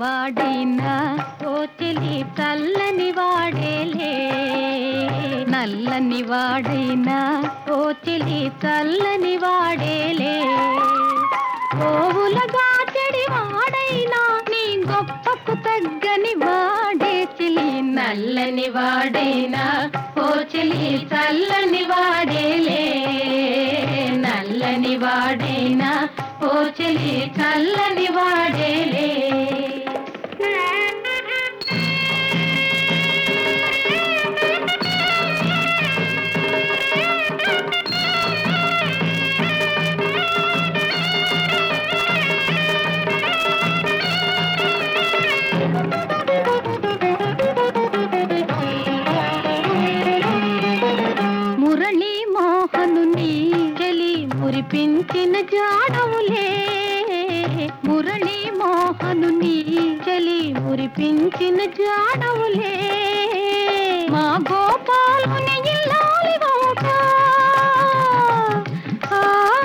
వాడైనా ఓ చెలి చల్లని వాడేలే నల్లని వాడైనా ఓ చెలి చల్లని వాడేలే గోవులగా చెడి వాడైనా నీ గొప్పకు తగ్గని వాడే చెలి నల్లని వాడైనా ఓ చెలి చల్లని వాడేలే నల్లని వాడైనా ఓ చెలి చల్లని వాడేలే మురళీ మోహనుని చెలి మురిపించిన జాడవులే మురళీ మోహనుని చెలి మురిపించిన జాడవులే మా గోపాలుని ఇల్లాలి వంక ఆ,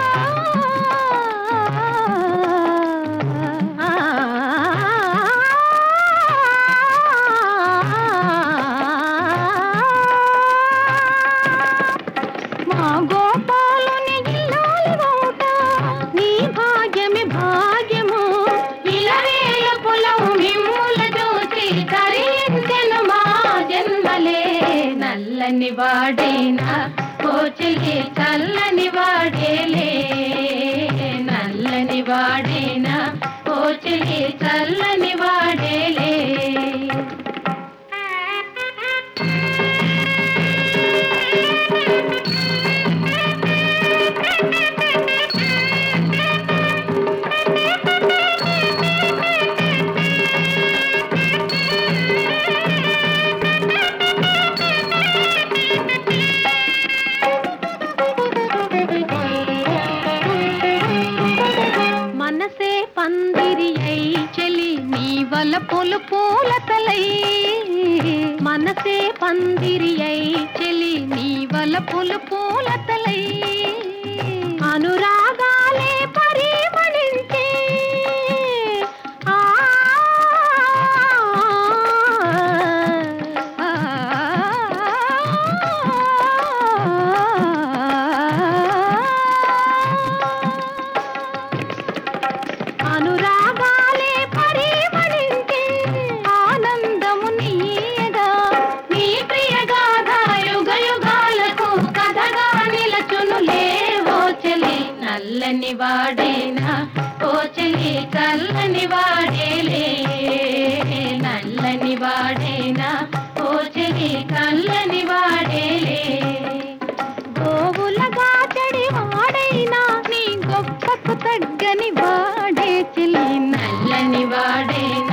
మా గోపాలుని ఇల్లాలి వంక నీ భాగ్యమి భాగ్యము ఇలవేల పొలము మిమ్ముల చూసి తరించెను మా జన్మలే నల్లని వాడేనా కోచిలి చల్లని వాడేలే నల్లని వాడేనా కోచిలి చల్లని వాడేలే మనసే పందిరి అయి చెలి నీ వల పొలు పూలతలై మనసే పందిరి అయి చెలి నీ వల పొలు పూలతలై అనురాగాలే పరిమళించే ఆ అనురాగాలే పరిమళించే ఆనందము నీయగా నీ ప్రియగాథ యుగ యుగాలకు కథగా నిలచును లేవో చెలి నల్లని వాడేనా ఓ చెలి చల్లని వాడేలే నల్లని వాడేనా ఓ చెలి చల్లని వాడేలే గోవులగా చెడి వాడైనా నీ గొప్పకు తగ్గని వాడే చెల్లి నల్లని వాడేనా